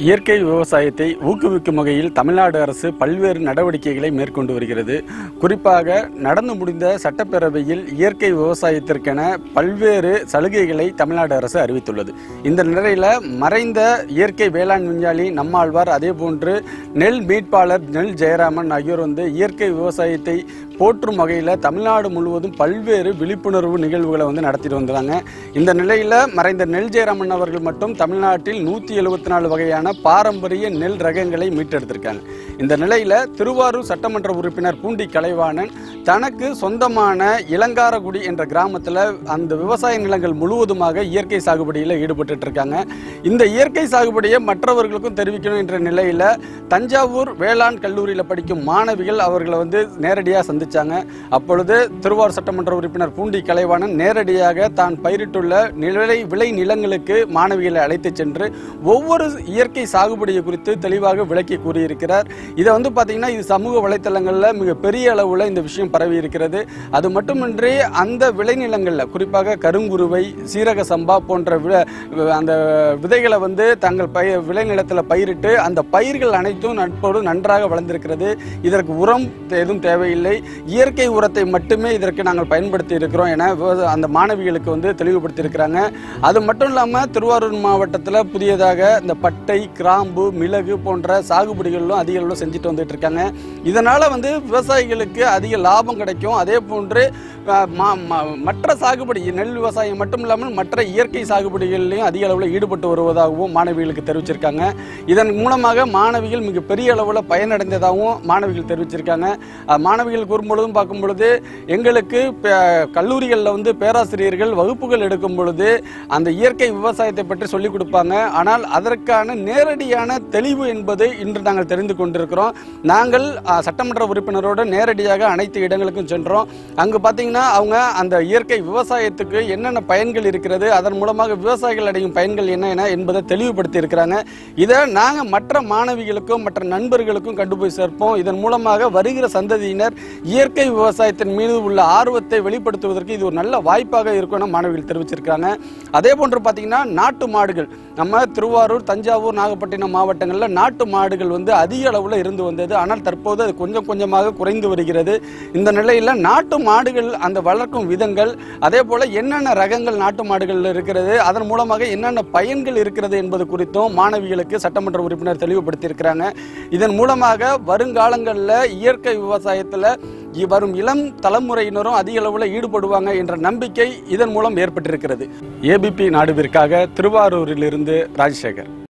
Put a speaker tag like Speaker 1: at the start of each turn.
Speaker 1: இயற்கை விவசாயத்தை ஊக்குவிக்கும் வகையில் தமிழ்நாடு அரசு பல்வேறு நடவடிக்கைகளை மேற்கொண்டு வருகிறது குறிப்பாக நடந்து முடிந்த சட்டப்பேரவையில் இயற்கை விவசாயத்திற்கென பல்வேறு சலுகைகளை தமிழ்நாடு அரசு அறிவித்துள்ளது இந்த நிலையில் மறைந்த இயற்கை வேளாண் விஞ்ஞானி நம்மாழ்வார் அதேபோன்று நெல் மீட்பாளர் நெல் ஜெயராமன் ஆகியோர் வந்து இயற்கை விவசாயத்தை போற்றும் வகையில் தமிழ்நாடு முழுவதும் பல்வேறு விழிப்புணர்வு நிகழ்வுகளை வந்து நடத்திட்டு வந்தாங்க இந்த நிலையில் மறைந்த நெல் ஜெயராமன் அவர்கள் மட்டும் தமிழ்நாட்டில் நூற்றி எழுபத்தி நாலு வகையான பாரம்பரிய நெல் ரகங்களை மீட்டெடுத்திருக்காங்க இந்த நிலையில் திருவாரூர் சட்டமன்ற உறுப்பினர் பூண்டி கலைவாணன் தனக்கு சொந்தமான இளங்காரகுடி என்ற கிராமத்தில் அந்த விவசாய நிலங்கள் முழுவதுமாக இயற்கை சாகுபடியில் ஈடுபட்டு இருக்காங்க இந்த இயற்கை சாகுபடியை மற்றவர்களுக்கும் தெரிவிக்கணும் என்ற நிலையில் தஞ்சாவூர் வேளாண் கல்லூரியில் படிக்கும் மாணவிகள் அவர்களை வந்து நேரடியாக சந்திச்சாங்க அப்பொழுது திருவாரூர் சட்டமன்ற உறுப்பினர் பூண்டி கலைவாணன் நேரடியாக தான் பயிரிட்டுள்ள நிலை விளை நிலங்களுக்கு மாணவிகளை அழைத்து சென்று ஒவ்வொரு இயற்கை சாகுபடியை குறித்து தெளிவாக விளக்கி கூறியிருக்கிறார் இதை வந்து பார்த்தீங்கன்னா இது சமூக வலைத்தளங்களில் மிக பெரிய அளவில் இந்த விஷயம் பரவி இருக்கிறது அது மட்டுமின்றி அந்த விளைநிலங்களில் குறிப்பாக கருங்குருவை சீரக சம்பா போன்ற விள- அந்த விதைகளை வந்து தங்கள் பய விளைநிலத்தில் பயிரிட்டு அந்த பயிர்கள் அனைத்தும் நட்போடு நன்றாக வளர்ந்திருக்கிறது இதற்கு உரம் எதுவும் தேவையில்லை இயற்கை உரத்தை மட்டுமே இதற்கு நாங்கள் பயன்படுத்தி இருக்கிறோம் என விவசா- அந்த மாணவிகளுக்கு வந்து தெளிவுபடுத்தி இருக்கிறாங்க அது மட்டும் இல்லாமல் திருவாரூர் மாவட்டத்தில் புதியதாக இந்த பட்டை கிராம்பு மிளகு போன்ற சாகுபடிகளும் அதிக அளவில் செஞ்சுட்டு வந்துட்டு இருக்காங்க இதனால வந்து விவசாயிகளுக்கு அதிக லாபம் கிடைக்கும் அதே போன்று அஹ், ம- ம- மற்ற சாகுபடி நெல் விவசாயம் மட்டும் இல்லாமல் மற்ற இயற்கை சாகுபடிகளிலையும் அதிக அளவில் ஈடுபட்டு வருவதாகவும் மாணவிகளுக்கு தெரிவிச்சிருக்காங்க இதன் மூலமாக மாணவிகள் மிக பெரிய அளவில் பயனடைந்ததாகவும் மாணவிகள் தெரிவிச்சிருக்காங்க அஹ், மாணவிகள் கூறும்பொழுதும் பார்க்கும் பொழுது எங்களுக்கு கல்லூரிகளில் வந்து பேராசிரியர்கள் வகுப்புகள் எடுக்கும் பொழுது அந்த இயற்கை விவசாயத்தை பற்றி சொல்லிக் கொடுப்பாங்க ஆனால் அதற்கான நேரடியான தெளிவு என்பது இன்று நாங்கள் தெரிந்து கொண்டிருக்கிறோம் நாங்கள் அஹ், சட்டமன்ற உறுப்பினரோடு நேரடியாக அனைத்து இடங்களுக்கும் சென்றோம் அங்கு பார்த்தீங்கன்னா அவங்க அந்த இயற்கை விவசாயத்துக்கு என்னென்ன பயன்கள் இருக்கிறது அதன் மூலமாக விவசாயிகள் அடையும் பயன்கள் என்ன என என்பதை தெளிவுபடுத்தி இருக்கிறாங்க இதை நாங்கள் மற்ற மாணவிகளுக்கும் மற்ற நண்பர்களுக்கும் கொண்டு போய் சேர்ப்போம் இதன் மூலமாக வருகிற சந்ததியினர் இயற்கை விவசாயத்தின் மீது உள்ள ஆர்வத்தை வெளிப்படுத்துவதற்கு இது ஒரு நல்ல வாய்ப்பாக இருக்கும்னு மாணவிகள் தெரிவிச்சிருக்காங்க அதே போன்று பார்த்தீங்கன்னா நாட்டு மாடுகள் நம்ம திருவாரூர் தஞ்சாவூர் நாகப்பட்டினம் மாவட்டங்களில் நாட்டு மாடுகள் வந்து அதிக அளவில் இருந்து வந்தது ஆனால் தற்போது அது கொஞ்சம் கொஞ்சமாக குறைந்து வருகிறது இந்த நிலையில் நாட்டு மாடுகள் அந்த வளர்க்கும் விதங்கள் அதே போல என்னென்ன ரகங்கள் நாட்டு மாடுகள் இருக்கிறது அதன் மூலமாக என்னென்ன பயன்கள் இருக்கிறது என்பது குறித்தும் மாணவிகளுக்கு சட்டமன்ற உறுப்பினர் தெளிவுபடுத்தியிருக்கிறாங்க இதன் மூலமாக வருங்காலங்களில் இயற்கை விவசாயத்தில் இ- வரும் இளம் தலைமுறையினரும் அதிக அளவில் ஈடுபடுவாங்க என்ற நம்பிக்கை இதன் மூலம் ஏற்பட்டிருக்கிறது ஏபிபி நாடுவிற்காக திருவாரூரிலிருந்து ராஜசேகர்